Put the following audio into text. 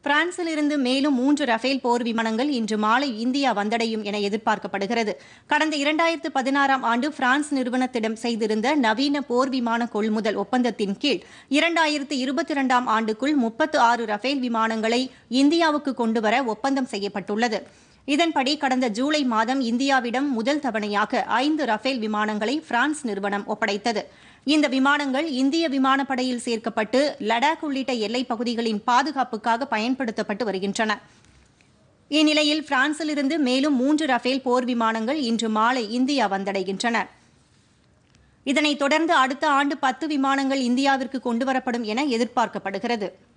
பிரான்சில் இருந்து மேலும் மூன்று ரஃபேல் போர் விமானங்கள் இன்று மாலை இந்தியா வந்தடையும் என எதிர்பார்க்கப்படுகிறது கடந்த இரண்டாயிரத்து பதினாறாம் ஆண்டு பிரான்ஸ் நிறுவனத்திடம் செய்திருந்த நவீன போர் விமான கொள்முதல் ஒப்பந்தத்தின் கீழ் இரண்டாயிரத்து இருபத்தி இரண்டாம் ஆண்டுக்குள் முப்பத்து ஆறு ரஃபேல் விமானங்களை இந்தியாவுக்கு கொண்டுவர ஒப்பந்தம் செய்யப்பட்டுள்ளது இதன்படி கடந்த ஜூலை மாதம் இந்தியாவிடம் முதல் தவணையாக ஐந்து ரஃபேல் விமானங்களை பிரான்ஸ் நிறுவனம் ஒப்படைத்தது இந்த விமானங்கள் இந்திய விமானப்படையில் சேர்க்கப்பட்டு லடாக் உள்ளிட்ட எல்லைப் பகுதிகளின் பாதுகாப்புக்காக பயன்படுத்தப்பட்டு வருகின்றன இந்நிலையில் பிரான்சிலிருந்து மேலும் மூன்று ரஃபேல் போர் விமானங்கள் இன்று மாலை இந்தியா வந்தடைகின்றன இதனைத் தொடர்ந்து அடுத்த ஆண்டு பத்து விமானங்கள் இந்தியாவிற்கு கொண்டுவரப்படும் என எதிர்பார்க்கப்படுகிறது